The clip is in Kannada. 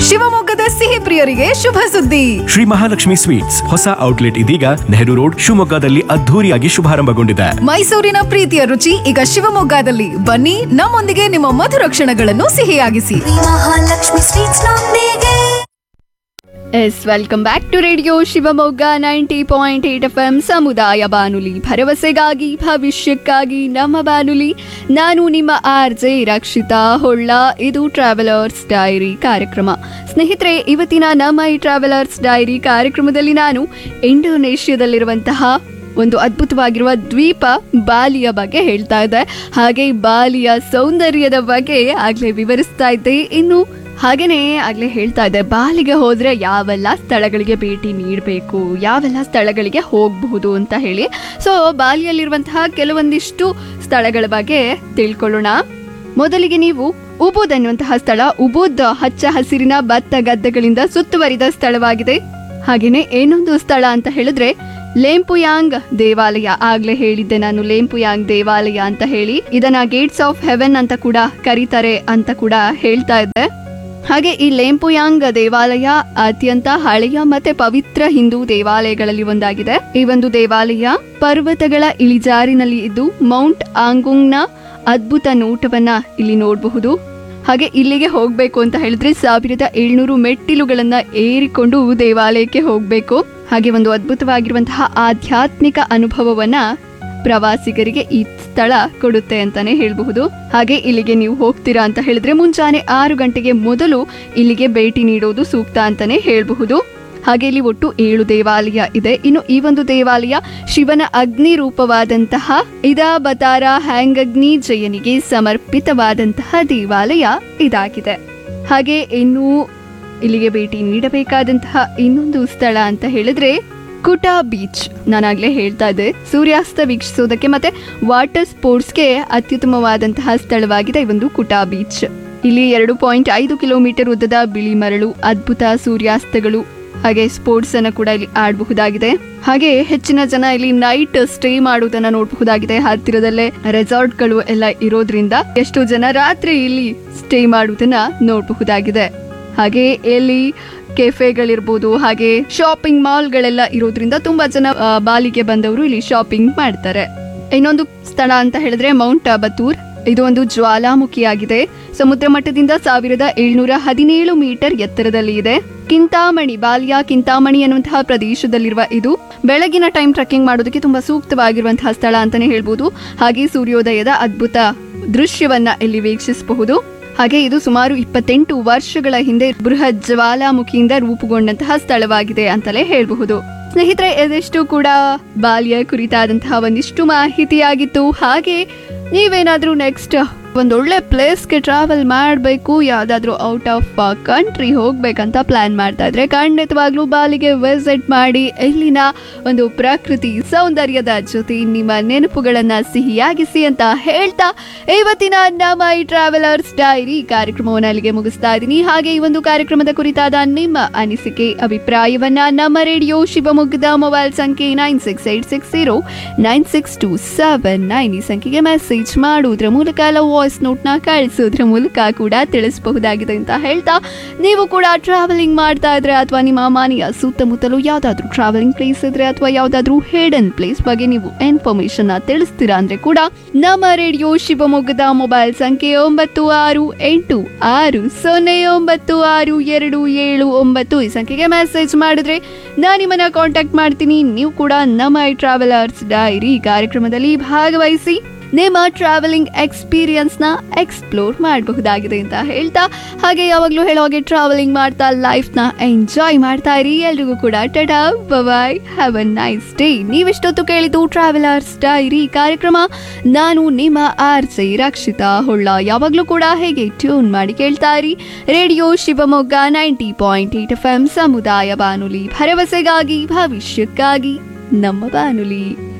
ಶಿವಮೊಗ್ಗದ ಸಿಹಿ ಪ್ರಿಯರಿಗೆ ಶುಭ ಸುದ್ದಿ ಶ್ರೀ ಮಹಾಲಕ್ಷ್ಮಿ ಸ್ವೀಟ್ಸ್ ಹೊಸ ಔಟ್ಲೆಟ್ ಇದೀಗ ನೆಹರು ರೋಡ್ ಶಿವಮೊಗ್ಗದಲ್ಲಿ ಅದ್ಧೂರಿಯಾಗಿ ಶುಭಾರಂಭಗೊಂಡಿದೆ ಮೈಸೂರಿನ ಪ್ರೀತಿಯ ರುಚಿ ಈಗ ಶಿವಮೊಗ್ಗದಲ್ಲಿ ಬನ್ನಿ ನಮ್ಮೊಂದಿಗೆ ನಿಮ್ಮ ಮಧುರ ಕ್ಷಣಗಳನ್ನು ಸಿಹಿಯಾಗಿಸಿ ಮಹಾಲಕ್ಷ್ಮಿ ಸ್ವೀಟ್ಸ್ ನೊಂದಿಗೆ yes welcome back to radio Shivamogga ninety point eight F M ಸಮುದಾಯ ಬಾನುಲಿ ಭರವಸೆಗಾಗಿ ಭವಿಷ್ಯಕ್ಕಾಗಿ ನಮ್ಮ ಬಾನುಲಿ ನಾನು ನಿಮ್ಮ ಆರ್ ಜೆ ರಕ್ಷಿತಾ ಹೊಳ್ಳ ಇದು ಟ್ರಾವೆಲರ್ಸ್ ಡೈರಿ ಕಾರ್ಯಕ್ರಮ ಸ್ನೇಹಿತರೆ ಇವತ್ತಿನ ನಮ್ಮ ಈ ಟ್ರಾವೆಲರ್ಸ್ ಡೈರಿ ಕಾರ್ಯಕ್ರಮದಲ್ಲಿ ನಾನು ಇಂಡೋನೇಷ್ಯಾದಲ್ಲಿರುವಂತಹ ಒಂದು ಅದ್ಭುತವಾಗಿರುವ ದ್ವೀಪ ಬಾಲಿಯ ಬಗ್ಗೆ ಹೇಳ್ತಾ ಇದ್ದೆ ಹಾಗೆ ಬಾಲಿಯ ಸೌಂದರ್ಯದ ಬಗ್ಗೆ ಆಗ್ಲೇ ವಿವರಿಸ್ತಾ ಇದ್ದೆ ಇನ್ನು ಹಾಗೇನೆ ಆಗ್ಲೇ ಹೇಳ್ತಾ ಇದ್ದೆ ಬಾಲಿಗೆ ಹೋದ್ರೆ ಯಾವೆಲ್ಲ ಸ್ಥಳಗಳಿಗೆ ಭೇಟಿ ನೀಡಬೇಕು ಯಾವೆಲ್ಲ ಸ್ಥಳಗಳಿಗೆ ಹೋಗಬಹುದು ಅಂತ ಹೇಳಿ ಸೊ ಬಾಲಿಯಲ್ಲಿರುವಂತಹ ಕೆಲವೊಂದಿಷ್ಟು ಸ್ಥಳಗಳ ಬಗ್ಗೆ ತಿಳ್ಕೊಳ್ಳೋಣ ಮೊದಲಿಗೆ ನೀವು ಉಬುದ್ ಅನ್ನುವಂತಹ ಸ್ಥಳ ಉಬುದ್ ಹಚ್ಚ ಹಸಿರಿನ ಭತ್ತ ಗದ್ದೆಗಳಿಂದ ಸುತ್ತುವರಿದ ಸ್ಥಳವಾಗಿದೆ ಹಾಗೇನೆ ಏನೊಂದು ಸ್ಥಳ ಅಂತ ಹೇಳಿದ್ರೆ ಲೇಂಪುಯಾಂಗ್ ದೇವಾಲಯ ಆಗ್ಲೇ ಹೇಳಿದ್ದೆ ನಾನು ಲೇಂಪುಯಾಂಗ್ ದೇವಾಲಯ ಅಂತ ಹೇಳಿ ಇದನ್ನ ಗೇಟ್ಸ್ ಆಫ್ ಹೆವೆನ್ ಅಂತ ಕೂಡ ಕರೀತಾರೆ ಅಂತ ಕೂಡ ಹೇಳ್ತಾ ಇದ್ದೆ ಹಾಗೆ ಈ ಲೇಂಪುಯಾಂಗ್ ದೇವಾಲಯ ಅತ್ಯಂತ ಹಳೆಯ ಮತ್ತೆ ಪವಿತ್ರ ಹಿಂದೂ ದೇವಾಲಯಗಳಲ್ಲಿ ಒಂದಾಗಿದೆ ಈ ಒಂದು ದೇವಾಲಯ ಪರ್ವತಗಳ ಇಳಿಜಾರಿನಲ್ಲಿ ಇದ್ದು ಮೌಂಟ್ ಆಂಗುಂಗ್ನ ಅದ್ಭುತ ನೋಟವನ್ನ ಇಲ್ಲಿ ನೋಡಬಹುದು ಹಾಗೆ ಇಲ್ಲಿಗೆ ಹೋಗ್ಬೇಕು ಅಂತ ಹೇಳಿದ್ರೆ ಸಾವಿರದ ಏಳ್ನೂರು ಮೆಟ್ಟಿಲುಗಳನ್ನ ಏರಿಕೊಂಡು ದೇವಾಲಯಕ್ಕೆ ಹೋಗ್ಬೇಕು ಹಾಗೆ ಒಂದು ಅದ್ಭುತವಾಗಿರುವಂತಹ ಆಧ್ಯಾತ್ಮಿಕ ಅನುಭವವನ್ನ ಪ್ರವಾಸಿಗರಿಗೆ ಈ ಸ್ಥಳ ಕೊಡುತ್ತೆ ಅಂತಾನೆ ಹೇಳಬಹುದು ಹಾಗೆ ಇಲ್ಲಿಗೆ ನೀವು ಹೋಗ್ತೀರಾ ಅಂತ ಹೇಳಿದ್ರೆ ಮುಂಜಾನೆ ಆರು ಗಂಟೆಗೆ ಮೊದಲು ಇಲ್ಲಿಗೆ ಭೇಟಿ ನೀಡೋದು ಸೂಕ್ತ ಅಂತಾನೆ ಹೇಳಬಹುದು ಹಾಗೆ ಇಲ್ಲಿ ಒಟ್ಟು ಏಳು ದೇವಾಲಯ ಇದೆ ಇನ್ನು ಈ ಒಂದು ದೇವಾಲಯ ಶಿವನ ಅಗ್ನಿ ರೂಪವಾದಂತಹ ಇದಾ ಬತಾರ ಹ್ಯಾಂಗಗ್ನಿ ಜಯನಿಗೆ ಸಮರ್ಪಿತವಾದಂತಹ ದೇವಾಲಯ ಇದಾಗಿದೆ ಹಾಗೆ ಇನ್ನು ಇಲ್ಲಿಗೆ ಭೇಟಿ ನೀಡಬೇಕಾದಂತಹ ಇನ್ನೊಂದು ಸ್ಥಳ ಅಂತ ಹೇಳಿದ್ರೆ ಕುಟಾ ಬೀಚ್ ನಾನಾಗ್ಲೇ ಹೇಳ್ತಾ ಇದ್ದೆ ಸೂರ್ಯಾಸ್ತ ವೀಕ್ಷಿಸೋದಕ್ಕೆ ಮತ್ತೆ ವಾಟರ್ ಸ್ಪೋರ್ಟ್ಸ್ಗೆ ಅತ್ಯುತ್ತಮವಾದಂತಹ ಸ್ಥಳವಾಗಿದೆ ಈ ಒಂದು ಕುಟಾ ಬೀಚ್ ಇಲ್ಲಿ ಎರಡು ಪಾಯಿಂಟ್ ಐದು ಕಿಲೋಮೀಟರ್ ಉದ್ದದ ಬಿಳಿ ಮರಳು ಅದ್ಭುತ ಸೂರ್ಯಾಸ್ತಗಳು ಹಾಗೆ ಸ್ಪೋರ್ಟ್ಸ್ ಅನ್ನ ಕೂಡ ಇಲ್ಲಿ ಆಡಬಹುದಾಗಿದೆ ಹಾಗೆ ಹೆಚ್ಚಿನ ಜನ ಇಲ್ಲಿ ನೈಟ್ ಸ್ಟೇ ಮಾಡುವುದನ್ನ ನೋಡಬಹುದಾಗಿದೆ ಹತ್ತಿರದಲ್ಲೇ ರೆಸಾರ್ಟ್ಗಳು ಎಲ್ಲ ಇರೋದ್ರಿಂದ ಎಷ್ಟು ಜನ ರಾತ್ರಿ ಇಲ್ಲಿ ಸ್ಟೇ ಮಾಡುವುದನ್ನ ನೋಡಬಹುದಾಗಿದೆ ಹಾಗೆ ಇಲ್ಲಿ ಕೆಫೆಗಳಿರ್ಬೋದು ಹಾಗೆ ಶಾಪಿಂಗ್ ಮಾಲ್ಗಳೆಲ್ಲ ಇರೋದ್ರಿಂದ ತುಂಬಾ ಜನ ಆ, ಬಾಲಿಗೆ ಬಂದವರು ಇಲ್ಲಿ ಶಾಪಿಂಗ್ ಮಾಡ್ತಾರೆ ಇನ್ನೊಂದು ಸ್ಥಳ ಅಂತ ಹೇಳಿದ್ರೆ ಮೌಂಟ್ ಅಬತೂರ್ ಇದು ಒಂದು ಜ್ವಾಲಾಮುಖಿಯಾಗಿದೆ ಸಮುದ್ರ ಮಟ್ಟದಿಂದ ಸಾವಿರದ ಏಳ್ನೂರ ಹದಿನೇಳು ಮೀಟರ್ ಎತ್ತರದಲ್ಲಿ ಇದೆ ಕಿಂತಾಮಣಿ ಬಾಲಿಯ ಕಿಂತಾಮಣಿ ಅನ್ನುವಂತಹ ಪ್ರದೇಶದಲ್ಲಿರುವ ಇದು ಬೆಳಗಿನ ಟೈಮ್ ಟ್ರೆಕ್ಕಿಂಗ್ ಮಾಡೋದಕ್ಕೆ ತುಂಬಾ ಸೂಕ್ತವಾಗಿರುವಂತಹ ಸ್ಥಳ ಅಂತಾನೆ ಹೇಳ್ಬೋದು ಹಾಗೆ ಸೂರ್ಯೋದಯದ ಅದ್ಭುತ ದೃಶ್ಯವನ್ನ ಇಲ್ಲಿ ವೀಕ್ಷಿಸಬಹುದು ಹಾಗೆ ಇದು ಸುಮಾರು ಇಪ್ಪತ್ತೆಂಟು ವರ್ಷಗಳ ಹಿಂದೆ ಬೃಹತ್ ಜ್ವಾಲಾಮುಖಿಯಿಂದ ರೂಪುಗೊಂಡಂತಹ ಸ್ಥಳವಾಗಿದೆ ಅಂತಲೇ ಹೇಳಬಹುದು ಸ್ನೇಹಿತರೆ ಇದೆಷ್ಟು ಕೂಡ ಬಾಲ್ಯ ಕುರಿತಾದಂತಹ ಒಂದಿಷ್ಟು ಮಾಹಿತಿಯಾಗಿತ್ತು ಹಾಗೆ ನೀವೇನಾದ್ರೂ ನೆಕ್ಸ್ಟ್ ಒಂದೊಳ್ಳೆ ಪ್ಲೇಸ್ಗೆ ಟ್ರಾವೆಲ್ ಮಾಡಬೇಕು ಯಾವುದಾದ್ರೂ ಔಟ್ ಆಫ್ ಕಂಟ್ರಿ ಹೋಗ್ಬೇಕಂತ ಪ್ಲಾನ್ ಮಾಡ್ತಾ ಇದ್ರೆ ಖಂಡಿತವಾಗ್ಲೂ ಬಾಲಿಗೆ ವಿಸಿಟ್ ಮಾಡಿ ಇಲ್ಲಿನ ಒಂದು ಪ್ರಕೃತಿ ಸೌಂದರ್ಯದ ಜೊತೆ ನಿಮ್ಮ ನೆನಪುಗಳನ್ನ ಸಿಹಿಯಾಗಿಸಿ ಅಂತ ಹೇಳ್ತಾ ಇವತ್ತಿನ ನಮ್ಮ ಈ ಟ್ರಾವೆಲರ್ಸ್ ಡೈರಿ ಕಾರ್ಯಕ್ರಮವನ್ನು ಅಲ್ಲಿಗೆ ಮುಗಿಸ್ತಾ ಇದ್ದೀನಿ ಹಾಗೆ ಈ ಒಂದು ಕಾರ್ಯಕ್ರಮದ ಕುರಿತಾದ ನಿಮ್ಮ ಅನಿಸಿಕೆ ಅಭಿಪ್ರಾಯವನ್ನ ನಮ್ಮ ರೇಡಿಯೋ ಶಿವಮೊಗ್ಗದ ಮೊಬೈಲ್ ಸಂಖ್ಯೆ nine six eight six zero nine six two seven nine ಈ ಸಂಖ್ಯೆಗೆ ಮೆಸೇಜ್ ಮಾಡುವುದರ ಮೂಲಕ ಅಲ್ಲ ವಾಯ್ಸ್ ನೋಟ್ನ ಕಳಿಸೋದ್ರ ಮೂಲಕ ಕೂಡ ತಿಳಿಸಬಹುದಾಗಿದೆ ಅಂತ ಹೇಳ್ತಾ ನೀವು ಕೂಡ ಟ್ರಾವೆಲಿಂಗ್ ಮಾಡ್ತಾ ಇದ್ರೆ ಅಥವಾ ನಿಮ್ಮ ಮನೆಯ ಸುತ್ತಮುತ್ತಲು ಯಾವ್ದಾದ್ರು ಟ್ರಾವೆಲಿಂಗ್ ಪ್ಲೇಸ್ ಇದ್ರೆ ಅಥವಾ ಯಾವ್ದಾದ್ರು ಹೇಡನ್ ಪ್ಲೇಸ್ ಬಗ್ಗೆ ನೀವು ಇನ್ಫಾರ್ಮೇಶನ್ ತಿಳಿಸ್ತೀರಾ ಅಂದ್ರೆ ಕೂಡ ನಮ್ಮ ರೇಡಿಯೋ ಶಿವಮೊಗ್ಗದ ಮೊಬೈಲ್ ಸಂಖ್ಯೆ ಒಂಬತ್ತು ಆರು ಎಂಟು ಆರು ಸೊನ್ನೆ ಒಂಬತ್ತು ಆರು ಎರಡು ಏಳು ಒಂಬತ್ತು ಈ ಸಂಖ್ಯೆಗೆ ಮೆಸೇಜ್ ಮಾಡಿದ್ರೆ ನಾನು ನಿಮ್ಮನ್ನ ಕಾಂಟ್ಯಾಕ್ಟ್ ಮಾಡ್ತೀನಿ ನೀವು ಕೂಡ ನಮ್ಮ ಈ ಟ್ರಾವೆಲರ್ಸ್ ಡೈರಿ ಕಾರ್ಯಕ್ರಮದಲ್ಲಿ ಭಾಗವಹಿಸಿ ನಿಮ್ಮ ಟ್ರಾವೆಲಿಂಗ್ ಎಕ್ಸ್ಪೀರಿಯನ್ಸ್ನ ಎಕ್ಸ್ಪ್ಲೋರ್ ಮಾಡಬಹುದಾಗಿದೆ ಅಂತ ಹೇಳ್ತಾ ಹಾಗೆ ಯಾವಾಗಲೂ ಹೇಳೋ ಹಾಗೆ ಟ್ರಾವೆಲಿಂಗ್ ಮಾಡ್ತಾ ಲೈಫ್ನ ಎಂಜಾಯ್ ಮಾಡ್ತಾ ಇರಿ ಎಲ್ರಿಗೂ ಕೂಡ tata bye have a nice day ನೀವಿಷ್ಟೊತ್ತು ಕೇಳಿದ್ದು ಟ್ರಾವೆಲರ್ಸ್ ಡೈರಿ ಕಾರ್ಯಕ್ರಮ ನಾನು ನಿಮ್ಮ ಆರ್ ಜೆ ರಕ್ಷಿತಾ ಹೊಳ್ಳ ಯಾವಾಗಲೂ ಕೂಡ ಹೇಗೆ ಟ್ಯೂನ್ ಮಾಡಿ ಕೇಳ್ತಾ ಇರಿ radio Shivamogga ninety point eight F M ಸಮುದಾಯ ಬಾನುಲಿ ಭರವಸೆಗಾಗಿ ಭವಿಷ್ಯಕ್ಕಾಗಿ ನಮ್ಮ ಬಾನುಲಿ